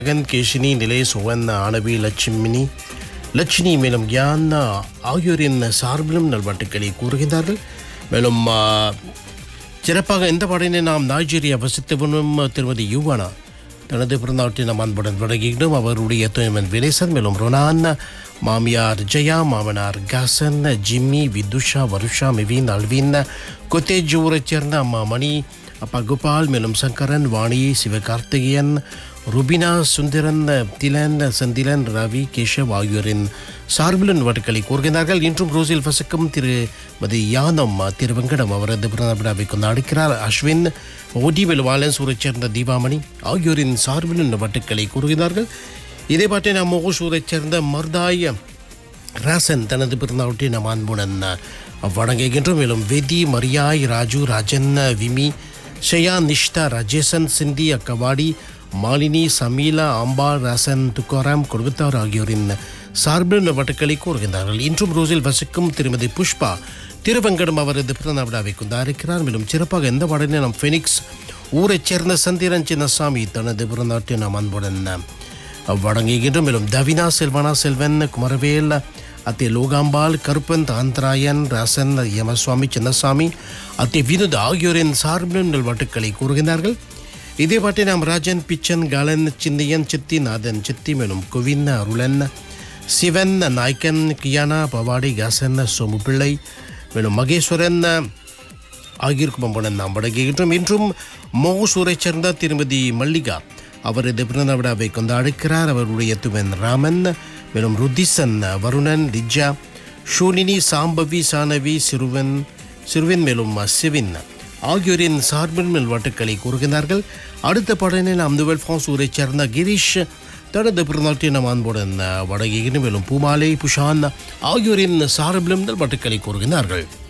ஜெகன் கேஷினி நிலை சுவன் ஆனவி லட்சுமினி லட்சுமி மேலும் கியான் ஆகியோரின் சார்பிலும் நல்வாழ்த்துக்களை கூறுகின்றார்கள் மேலும் ஆ, சிறப்பாக இந்த பாடலினை நாம் நைஜீரியா வசித்து வரும் திருமதி யுவானா தனது பிறந்தநாட்டை நாம் அன்புடன் வழங்குகிறோம் அவருடைய துணைவன் வினேசன் மேலும் ரொனான் மாமியார் ஜெயா மாமனார் காசன் ஜிம்மி விதுஷா வருஷா மிவின் அல்வின் கொத்தேஜ் ஊரைச் சேர்ந்த அம்மா மணி அப்பா கோபால் மேலும் சங்கரன் வாணி சிவகார்த்திகேயன் ருபினா சுந்தரன் திலன் செந்திலன் ரவி கேஷவ் ஆகியோரின் சார்பிலும் வாட்டுக்களை கூறுகின்றார்கள் இன்றும் ரோசில் வசிக்கும் திருமதி யானம் திருவெங்கடம் அவரது பிறந்த விழாவை கொண்டாடுகிறார் அஸ்வின் ஓடி வெலுவாலன்ஸ் ஊரைச் சேர்ந்த தீபாமணி ஆகியோரின் சார்பிலும் வாட்டுக்களை கூறுகிறார்கள் இதே பாட்டை நாம் ஓசூரைச் சேர்ந்த மர்தாய் ராசன் தனது பிறந்தநாட்டை நாம் அன்புடன் வணங்குகின்றோம் மேலும் வெதி மரியாய் ராஜு ராஜன் விமி ஷயா நிஷ்தா ராஜேசன் சிந்தி அக்கவாடி மாலினி சமீலா அம்பாள் ராசன் துக்காராம் குடும்பத்தார் ஆகியோரின் சார்பில் வட்டுக்களை கூறுகின்றார்கள் இன்றும் ரோஸில் வசிக்கும் திருமதி புஷ்பா திருவெங்கடம் அவரது பிறந்த விழாவை கொண்டாடுக்கிறார் மேலும் சிறப்பாக எந்த பாடலில் நாம் ஃபெனிக்ஸ் ஊரைச் சேர்ந்த சந்திரன் சின்னசாமி தனது பிறந்தாட்டை நாம் அன்புடன் வழங்குகின்றோம் மேலும் தவினா செல்வனா செல்வன் குமரவேல் அத்தை லோகாம்பாள் கருப்பன் தாந்தராயன் ராசன் யமசுவாமி சின்னசாமி அத்தை வினோத் ஆகியோரின் சார்பிலும் நல்வாட்டுக்களை கூறுகின்றார்கள் இதே பாட்டை நாம் ராஜன் பிச்சன் காலன் சின்னையன் சித்தி நாதன் சித்தி மேலும் குவின் அருளன் சிவன் நாய்க்கன் கியானா பவாடி காசன் சோமு பிள்ளை மேலும் மகேஸ்வரன் ஆகியோருக்கும் அம்புடன் நாம் வழங்குகின்றோம் இன்றும் மோசூரைச் சேர்ந்த திருமதி மல்லிகா அவரது பிறந்த விழாவை கொண்டாடுக்கிறார் அவருடைய துவன் ராமன் மேலும் ருத்திசன் வருணன் ரிஜா ஷூனினி சாம்பவி சானவி சிறுவன் சிறுவன் மேலும் சிவின் ஆகியோரின் சார்பின் மேல் வாட்டுக்களை கூறுகிறார்கள் அடுத்த பாடலில் நாம் நுவல் ஃபான்ஸ் ஊரைச் சேர்ந்த கிரீஷ் தனது பிறந்தாட்டை நாம் அன்புடன் வடகின மேலும் பூமாலை புஷான் ஆகியோரின் சார்பிலும் வாட்டுக்களை கூறுகிறார்கள்